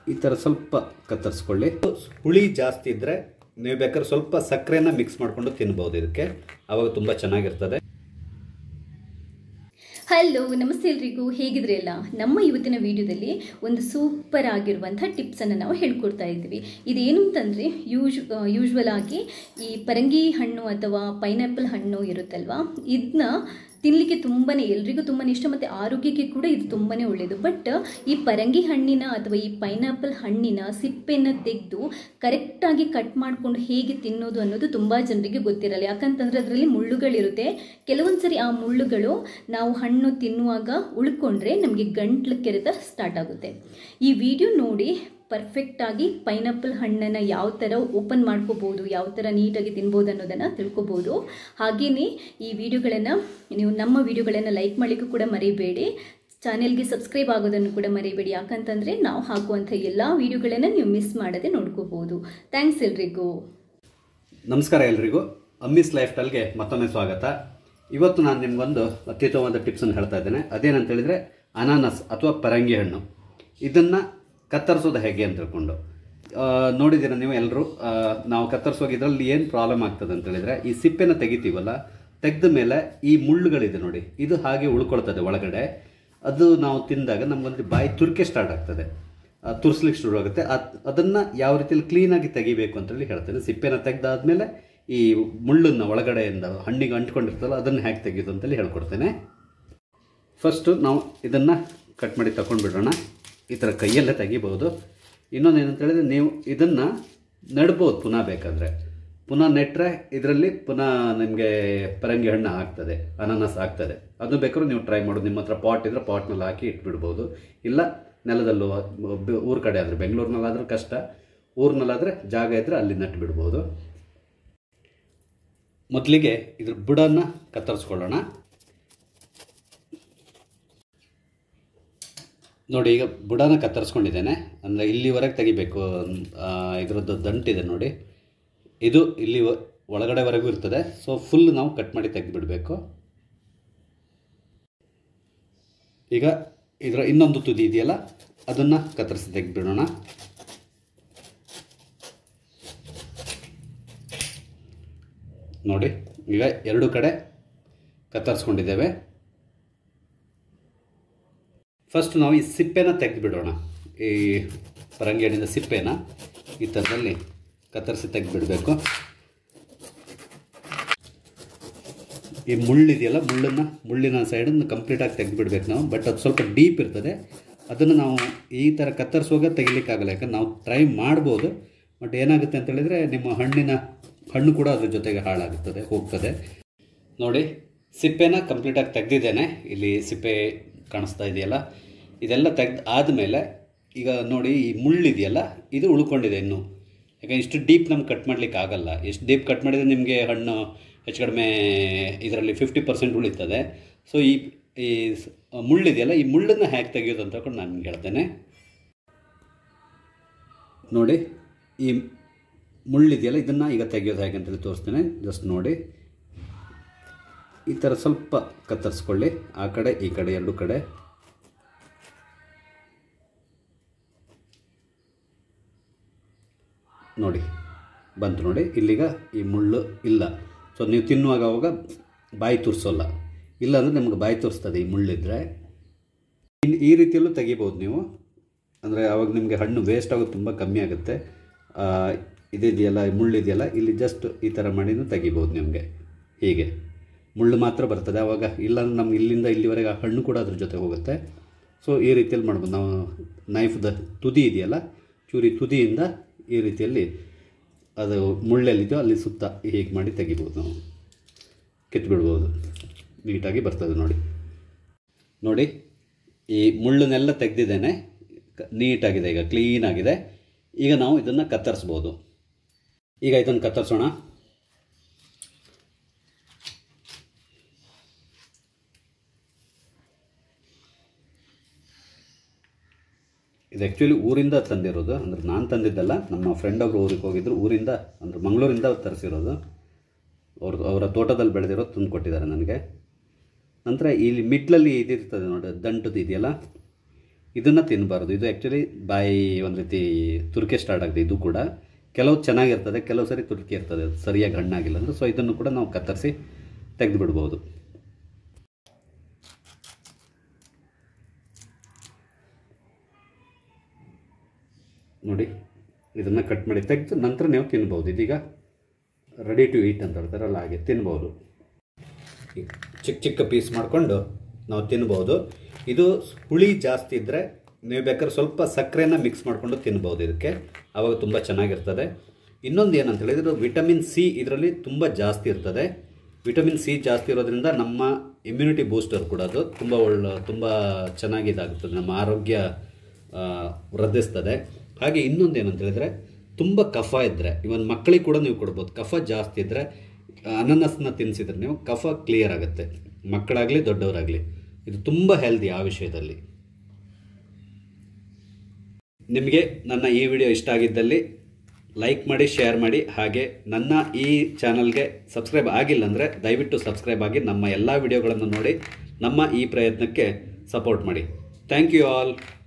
ಈ ಥರ ಸ್ವಲ್ಪ ಕತ್ತರಿಸ್ಕೊಳ್ಳಿ ಹುಳಿ ಜಾಸ್ತಿ ಇದ್ದರೆ ನೀವು ಬೇಕಾದ್ರೆ ಸ್ವಲ್ಪ ಸಕ್ಕರೆನ ಮಿಕ್ಸ್ ಮಾಡಿಕೊಂಡು ತಿನ್ಬೋದು ಇದಕ್ಕೆ ಆವಾಗ ತುಂಬ ಚೆನ್ನಾಗಿರ್ತದೆ ಹಲೋ ನಮಸ್ತೆ ಎಲ್ರಿಗೂ ಹೇಗಿದ್ರೆ ಎಲ್ಲ ನಮ್ಮ ಇವತ್ತಿನ ವಿಡಿಯೋದಲ್ಲಿ ಒಂದು ಸೂಪರ್ ಆಗಿರುವಂಥ ಟಿಪ್ಸನ್ನು ನಾವು ಹೇಳ್ಕೊಡ್ತಾ ಇದ್ದೀವಿ ಇದೇನು ಅಂತಂದರೆ ಯೂಶ್ ಯೂಶ್ವಲ್ ಆಗಿ ಈ ಪರಂಗಿ ಹಣ್ಣು ಅಥವಾ ಪೈನಾಪಲ್ ಹಣ್ಣು ಇರುತ್ತಲ್ವಾ ಇದನ್ನ ತಿನ್ನಲಿಕ್ಕೆ ತುಂಬಾ ಎಲ್ರಿಗೂ ತುಂಬಾ ಇಷ್ಟ ಮತ್ತು ಆರೋಗ್ಯಕ್ಕೆ ಕೂಡ ಇದು ತುಂಬಾ ಒಳ್ಳೆಯದು ಬಟ್ ಈ ಪರಂಗಿ ಹಣ್ಣಿನ ಅಥವಾ ಈ ಪೈನಾಪಲ್ ಹಣ್ಣಿನ ಸಿಪ್ಪೆನ ತೆಗೆದು ಕರೆಕ್ಟಾಗಿ ಕಟ್ ಮಾಡಿಕೊಂಡು ಹೇಗೆ ತಿನ್ನೋದು ಅನ್ನೋದು ತುಂಬ ಜನರಿಗೆ ಗೊತ್ತಿರಲ್ಲ ಯಾಕಂತಂದರೆ ಅದರಲ್ಲಿ ಮುಳ್ಳುಗಳಿರುತ್ತೆ ಕೆಲವೊಂದು ಸರಿ ಆ ಮುಳ್ಳುಗಳು ನಾವು ಹಣ್ಣು ತಿನ್ನುವಾಗ ಉಳ್ಕೊಂಡ್ರೆ ನಮಗೆ ಗಂಟ್ಲು ಕೆರೆತ ಸ್ಟಾರ್ಟ್ ಆಗುತ್ತೆ ಈ ವಿಡಿಯೋ ನೋಡಿ ಪರ್ಫೆಕ್ಟಾಗಿ ಪೈನಾಪಲ್ ಹಣ್ಣನ್ನು ಯಾವ ಥರ ಓಪನ್ ಮಾಡ್ಕೋಬೋದು ಯಾವ ಥರ ನೀಟಾಗಿ ತಿನ್ಬೋದು ಅನ್ನೋದನ್ನು ತಿಳ್ಕೊಬೋದು ಹಾಗೆಯೇ ಈ ವಿಡಿಯೋಗಳನ್ನು ನೀವು ನಮ್ಮ ವಿಡಿಯೋಗಳನ್ನು ಲೈಕ್ ಮಾಡಲಿಕ್ಕೂ ಕೂಡ ಮರಿಬೇಡಿ ಚಾನೆಲ್ಗೆ ಸಬ್ಸ್ಕ್ರೈಬ್ ಆಗೋದನ್ನು ಕೂಡ ಮರಿಬೇಡಿ ಯಾಕಂತಂದರೆ ನಾವು ಹಾಕುವಂಥ ಎಲ್ಲ ವಿಡಿಯೋಗಳನ್ನು ನೀವು ಮಿಸ್ ಮಾಡದೆ ನೋಡ್ಕೋಬೋದು ಥ್ಯಾಂಕ್ಸ್ ಎಲ್ರಿಗೂ ನಮಸ್ಕಾರ ಎಲ್ರಿಗೂ ಅಮ್ಮಿಸ್ ಲೈಫ್ ಸ್ಟೈಲ್ಗೆ ಮತ್ತೊಮ್ಮೆ ಸ್ವಾಗತ ಇವತ್ತು ನಾನು ನಿಮ್ಗೊಂದು ಅತ್ಯುತ್ತಮವಾದ ಟಿಪ್ಸನ್ನು ಹೇಳ್ತಾ ಇದ್ದೇನೆ ಅದೇನಂತ ಹೇಳಿದರೆ ಅನಾನಸ್ ಅಥವಾ ಪರಂಗಿ ಹಣ್ಣು ಇದನ್ನು ಕತ್ತರಿಸೋದು ಹೇಗೆ ಅಂತ ತಿಳ್ಕೊಂಡು ಆ, ನೋಡಿದ್ದೀರ ನೀವು ಎಲ್ಲರೂ ನಾವು ಕತ್ತರಿಸುವಾಗ ಇದರಲ್ಲಿ ಏನು ಪ್ರಾಬ್ಲಮ್ ಆಗ್ತದೆ ಅಂತ ಹೇಳಿದರೆ ಈ ಸಿಪ್ಪೆನ ತೆಗಿತೀವಲ್ಲ ತೆಗೆದ ಮೇಲೆ ಈ ಮುಳ್ಳುಗಳಿದೆ ನೋಡಿ ಇದು ಹಾಗೆ ಉಳ್ಕೊಳ್ತದೆ ಒಳಗಡೆ ಅದು ನಾವು ತಿಂದಾಗ ನಮಗೊಂದು ಬಾಯಿ ತುರ್ಕೆ ಸ್ಟಾರ್ಟ್ ಆಗ್ತದೆ ಆ, ತುರ್ಸ್ಲಿಕ್ಕೆ ಶುರು ಆಗುತ್ತೆ ಅದ್ ಅದನ್ನು ಯಾವ ರೀತಿಯಲ್ಲಿ ಕ್ಲೀನಾಗಿ ತೆಗಿಬೇಕು ಅಂತೇಳಿ ಹೇಳ್ತೇನೆ ಸಿಪ್ಪೆನ ತೆಗೆದಾದ್ಮೇಲೆ ಈ ಮುಳ್ಳನ್ನು ಒಳಗಡೆಯಿಂದ ಹಣ್ಣಿಗೆ ಅಂಟ್ಕೊಂಡಿರ್ತಲ್ಲ ಅದನ್ನು ಹೇಗೆ ತೆಗೆಯೋದು ಅಂತೇಳಿ ಹೇಳ್ಕೊಡ್ತೇನೆ ಫಸ್ಟು ನಾವು ಇದನ್ನು ಕಟ್ ಮಾಡಿ ತಗೊಂಡ್ಬಿಡೋಣ ಈ ಥರ ಕೈಯಲ್ಲೇ ತೆಗಿಬೋದು ಇನ್ನೊಂದು ಏನಂತ ಹೇಳಿದ್ರೆ ನೀವು ಇದನ್ನು ನೆಡ್ಬೋದು ಪುನಃ ಬೇಕಾದರೆ ಪುನಃ ನೆಟ್ಟರೆ ಇದರಲ್ಲಿ ಪುನಃ ನಿಮಗೆ ಪರಂಗಿ ಹಣ್ಣು ಆಗ್ತದೆ ಅನಾನಸ್ ಆಗ್ತದೆ ಅದು ಬೇಕಾದ್ರೂ ನೀವು ಟ್ರೈ ಮಾಡೋದು ನಿಮ್ಮ ಹತ್ರ ಪಾಟ್ ಇದ್ದರೆ ಪಾಟ್ನಲ್ಲಿ ಹಾಕಿ ಇಟ್ಬಿಡ್ಬೋದು ಇಲ್ಲ ನೆಲದಲ್ಲೂ ಬ- ಊರ ಕಡೆ ಆದರೆ ಬೆಂಗಳೂರಿನಲ್ಲಾದ್ರೆ ಕಷ್ಟ ಊರಿನಲ್ಲಾದರೆ ಜಾಗ ಇದ್ದರೆ ಅಲ್ಲಿ ನೆಟ್ಟು ಬಿಡ್ಬೋದು ಮೊದಲಿಗೆ ಇದ್ರ ಬುಡನ್ನು ಕತ್ತರಿಸ್ಕೊಳ್ಳೋಣ ನೋಡಿ ಈಗ ಬುಡನ ಕತ್ತರಿಸ್ಕೊಂಡಿದ್ದೇನೆ ಅಂದರೆ ಇಲ್ಲಿವರೆಗೆ ತೆಗಿಬೇಕು ಆ, ಇದ್ರದ್ದು ದಂಟಿದೆ ನೋಡಿ ಇದು ಇಲ್ಲಿ ವ- ಒಳಗಡೆವರೆಗೂ ಇರ್ತದೆ ಸೊ ಫುಲ್ ನಾವು ಕಟ್ ಮಾಡಿ ತೆಗೆದುಬಿಡಬೇಕು ಈಗ ಇದರ ಇನ್ನೊಂದು ತುದಿ ಇದೆಯಲ್ಲ ಅದನ್ನು ಕತ್ತರಿಸಿ ತೆಗೆದುಬಿಡೋಣ ನೋಡಿ ಈಗ ಎರಡು ಕಡೆ ಕತ್ತರಿಸ್ಕೊಂಡಿದ್ದೇವೆ ಫಸ್ಟ್ ನಾವು ಈ ಸಿಪ್ಪೆನ ತೆಗೆದುಬಿಡೋಣ ಈ ಪರಂಗಿ ಹಣ್ಣಿನ ಸಿಪ್ಪೆನ ಈ ಥರದಲ್ಲಿ ಕತ್ತರಿಸಿ ತೆಗೆದುಬಿಡಬೇಕು ಈ ಮುಳ್ಳಿದೆಯಲ್ಲ ಮುಳ್ಳನ್ನು ಮುಳ್ಳಿನ ಸೈಡನ್ನು ಕಂಪ್ಲೀಟಾಗಿ ತೆಗೆದುಬಿಡ್ಬೇಕು ನಾವು ಬಟ್ ಅದು ಸ್ವಲ್ಪ ಡೀಪ್ ಇರ್ತದೆ ಅದನ್ನು ನಾವು ಈ ಥರ ಕತ್ತರಿಸುವಾಗ ತೆಗಿಲಿಕ್ಕಾಗಲ್ಲ ಯಾಕಂದ್ರೆ ನಾವು ಟ್ರೈ ಮಾಡ್ಬೋದು ಬಟ್ ಏನಾಗುತ್ತೆ ಅಂತ ಹೇಳಿದರೆ ನಿಮ್ಮ ಹಣ್ಣಿನ ಹಣ್ಣು ಕೂಡ ಅದ್ರ ಜೊತೆಗೆ ಹಾಳಾಗುತ್ತದೆ ಹೋಗ್ತದೆ ನೋಡಿ ಸಿಪ್ಪೆನ ಕಂಪ್ಲೀಟಾಗಿ ತೆಗೆದಿದ್ದೇನೆ ಇಲ್ಲಿ ಸಿಪ್ಪೆ ಕಾಣಿಸ್ತಾ ಇದೆಯಲ್ಲ ಇದೆಲ್ಲ ತೆಗ್ದು ಆದಮೇಲೆ ಈಗ ನೋಡಿ ಈ ಮುಳ್ಳಿದೆಯಲ್ಲ ಇದು ಉಳ್ಕೊಂಡಿದೆ ಇನ್ನು ಯಾಕಂದ್ರೆ ಇಷ್ಟು ಡೀಪ್ ನಮ್ಗೆ ಕಟ್ ಮಾಡ್ಲಿಕ್ಕೆ ಆಗಲ್ಲ ಎಷ್ಟು ಡೀಪ್ ಕಟ್ ಮಾಡಿದರೆ ನಿಮಗೆ ಹಣ್ಣು ಹೆಚ್ಚು ಕಡಿಮೆ ಇದರಲ್ಲಿ ಫಿಫ್ಟಿ ಪರ್ಸೆಂಟ್ ಉಳಿತದೆ ಸೊ ಈ ಈ ಸ್- ಮುಳ್ಳಿದೆಯಲ್ಲ ಈ ಮುಳ್ಳನ್ನು ಹೇಗೆ ತೆಗೆಯೋದು ಅಂತ ಕೂಡ ನಾನು ನಿಮ್ಗೆ ಹೇಳ್ತೇನೆ ನೋಡಿ ಈ ಮುಳ್ಳಿದೆಯಲ್ಲ ಇದನ್ನು ಈಗ ತೆಗೆಯೋದು ಹೇಗೆ ಅಂತೇಳಿ ತೋರಿಸ್ತೇನೆ ಜಸ್ಟ್ ನೋಡಿ ಈ ಥರ ಸ್ವಲ್ಪ ಕತ್ತರಿಸ್ಕೊಳ್ಳಿ ಆ ಕಡೆ ಈ ಕಡೆ ಎರಡು ಕಡೆ ನೋಡಿ ಬಂತು ನೋಡಿ ಇಲ್ಲಿಗ ಈ ಮುಳ್ಳು ಇಲ್ಲ ಸೊ ನೀವು ತಿನ್ನುವಾಗ ಅವಾಗ ಬಾಯಿ ತುರ್ಸೋಲ್ಲ ಇಲ್ಲಾಂದರೆ ನಿಮ್ಗೆ ಬಾಯಿ ತುರಿಸ್ತದೆ ಈ ಮುಳ್ಳಿದ್ರೆ ಇನ್ನು ಈ ರೀತಿಯಲ್ಲೂ ತೆಗಿಬೋದು ನೀವು ಅಂದರೆ ಅವಾಗ ನಿಮಗೆ ಹಣ್ಣು ವೇಸ್ಟ್ ಆಗೋದು ತುಂಬ ಕಮ್ಮಿ ಆಗುತ್ತೆ ಆ, ಇದಿದೆಯಲ್ಲ ಈ ಮುಳ್ಳಿದೆಯಲ್ಲ ಇಲ್ಲಿ ಜಸ್ಟ್ ಈ ಥರ ಮಾಡಿನೂ ತೆಗಿಬೋದು ನಿಮಗೆ ಹೀಗೆ ಮುಳ್ಳು ಮಾತ್ರ ಬರ್ತದೆ ಆವಾಗ ಇಲ್ಲಾಂದ್ರೆ ನಮ್ಗೆ ಇಲ್ಲಿಂದ ಇಲ್ಲಿವರೆಗೆ ಆ ಹಣ್ಣು ಕೂಡ ಅದ್ರ ಜೊತೆ ಹೋಗುತ್ತೆ ಸೊ ಈ ರೀತಿಯಲ್ಲಿ ಮಾಡ್ಬೋದು ನಾವು ನೈಫ್ದ ತುದಿ ಇದೆಯಲ್ಲ ಚೂರಿ ತುದಿಯಿಂದ ಈ ರೀತಿಯಲ್ಲಿ ಅದು ಮುಳ್ಳೆಲ್ಲಿದೆಯೋ ಅಲ್ಲಿ ಸುತ್ತ ಹೀಗೆ ಮಾಡಿ ತೆಗಿಬೋದು ನಾವು ಕಿತ್ಬಿಡ್ಬೋದು ನೀಟಾಗಿ ಬರ್ತದೆ ನೋಡಿ ನೋಡಿ ಈ ಮುಳ್ಳನ್ನೆಲ್ಲ ತೆಗೆದಿದ್ದೇನೆ ಕ- ನೀಟಾಗಿದೆ ಈಗ ಕ್ಲೀನಾಗಿದೆ ಈಗ ನಾವು ಇದನ್ನು ಕತ್ತರಿಸ್ಬೋದು ಈಗ ಇದನ್ನು ಕತ್ತರಿಸೋಣ ಇದು ಆ್ಯಕ್ಚುಲಿ ಊರಿಂದ ತಂದಿರೋದು ಅಂದ್ರೆ ನಾನು ತಂದಿದ್ದಲ್ಲ ನಮ್ಮ ಫ್ರೆಂಡ್ ಅವರು ಊರಿಗೆ ಹೋಗಿದ್ರು ಊರಿಂದ ಅಂದ್ರೆ ಮಂಗಳೂರಿಂದ ತರಿಸಿರೋದು ಅವ್ರದ್ದು ಅವರ ತೋಟದಲ್ಲಿ ಬೆಳೆದಿರೋದು ತಂದು ಕೊಟ್ಟಿದ್ದಾರೆ ನನಗೆ ನಂತರ ಇಲ್ಲಿ ಮಿಟ್ಲಲ್ಲಿ ಇದಿರ್ತದೆ ನೋಡಿ ದಂಟದು ಇದೆಯಲ್ಲ ಇದನ್ನು ತಿನ್ನಬಾರ್ದು ಇದು ಆ್ಯಕ್ಚುಲಿ ಬಾಯಿ ಒಂದು ರೀತಿ ತುರ್ಕೆ ಸ್ಟಾರ್ಟ್ ಆಗಿದೆ ಇದು ಕೂಡ ಕೆಲವು ಚೆನ್ನಾಗಿರ್ತದೆ ಕೆಲವು ಸರಿ ತುರ್ಕೆ ಇರ್ತದೆ ಅದು ಸರಿಯಾಗಿ ಹಣ್ಣಾಗಿಲ್ಲ ಅಂದರೆ ಸೊ ಇದನ್ನು ಕೂಡ ನಾವು ಕತ್ತರಿಸಿ ತೆಗೆದು ಬಿಡ್ಬೋದು ನೋಡಿ ಇದನ್ನು ಕಟ್ ಮಾಡಿ ತೆಗೆದು ನಂತರ ನೀವು ತಿನ್ಬೋದು ಇದೀಗ ರೆಡಿ ಟು ಈಟ್ ಅಂತ ಹೇಳ್ತಾರಲ್ಲ ಹಾಗೆ ತಿನ್ಬೋದು ಈ ಚಿಕ್ಕ ಚಿಕ್ಕ ಪೀಸ್ ಮಾಡಿಕೊಂಡು ನಾವು ತಿನ್ಬೋದು ಇದು ಹುಳಿ ಜಾಸ್ತಿ ಇದ್ದರೆ ನೀವು ಬೇಕಾದ್ರೆ ಸ್ವಲ್ಪ ಸಕ್ಕರೆನ ಮಿಕ್ಸ್ ಮಾಡಿಕೊಂಡು ತಿನ್ಬೋದು ಇದಕ್ಕೆ ಆವಾಗ ತುಂಬ ಚೆನ್ನಾಗಿರ್ತದೆ ಇನ್ನೊಂದು ಏನಂತ ಹೇಳಿದ್ರೆ ವಿಟಮಿನ್ ಸಿ ಇದರಲ್ಲಿ ತುಂಬ ಜಾಸ್ತಿ ಇರ್ತದೆ ವಿಟಮಿನ್ ಸಿ ಜಾಸ್ತಿ ಇರೋದ್ರಿಂದ ನಮ್ಮ ಇಮ್ಯುನಿಟಿ ಬೂಸ್ಟರ್ ಕೂಡ ಅದು ತುಂಬ ಒಳ್ಳೆ ತುಂಬ ಚೆನ್ನಾಗಿ ಇದಾಗುತ್ತದೆ ನಮ್ಮ ಆರೋಗ್ಯ ಆ, ವೃದ್ಧಿಸ್ತದೆ ಹಾಗೆ ಇನ್ನೊಂದು ಏನಂತ ಹೇಳಿದ್ರೆ ತುಂಬ ಕಫ ಇದ್ದರೆ ಇವನ್ ಮಕ್ಕಳಿಗೆ ಕೂಡ ನೀವು ಕೊಡ್ಬೋದು ಕಫ ಜಾಸ್ತಿ ಇದ್ದರೆ ಅನನಸ್ನ ತಿನ್ನಿಸಿದ್ರೆ ನೀವು ಕಫ ಕ್ಲಿಯರ್ ಆಗುತ್ತೆ ಮಕ್ಕಳಾಗಲಿ ದೊಡ್ಡವರಾಗಲಿ ಇದು ತುಂಬ ಹೆಲ್ದಿ ಆ ವಿಷಯದಲ್ಲಿ ನಿಮಗೆ ನನ್ನ ಈ ವಿಡಿಯೋ ಇಷ್ಟ ಆಗಿದ್ದಲ್ಲಿ ಲೈಕ್ ಮಾಡಿ ಶೇರ್ ಮಾಡಿ ಹಾಗೆ ನನ್ನ ಈ ಚಾನಲ್ಗೆ ಸಬ್ಸ್ಕ್ರೈಬ್ ಆಗಿಲ್ಲ ಅಂದರೆ ದಯವಿಟ್ಟು ಸಬ್ಸ್ಕ್ರೈಬ್ ಆಗಿ ನಮ್ಮ ಎಲ್ಲ ವಿಡಿಯೋಗಳನ್ನು ನೋಡಿ ನಮ್ಮ ಈ ಪ್ರಯತ್ನಕ್ಕೆ ಸಪೋರ್ಟ್ ಮಾಡಿ ಥ್ಯಾಂಕ್ ಯು ಆಲ್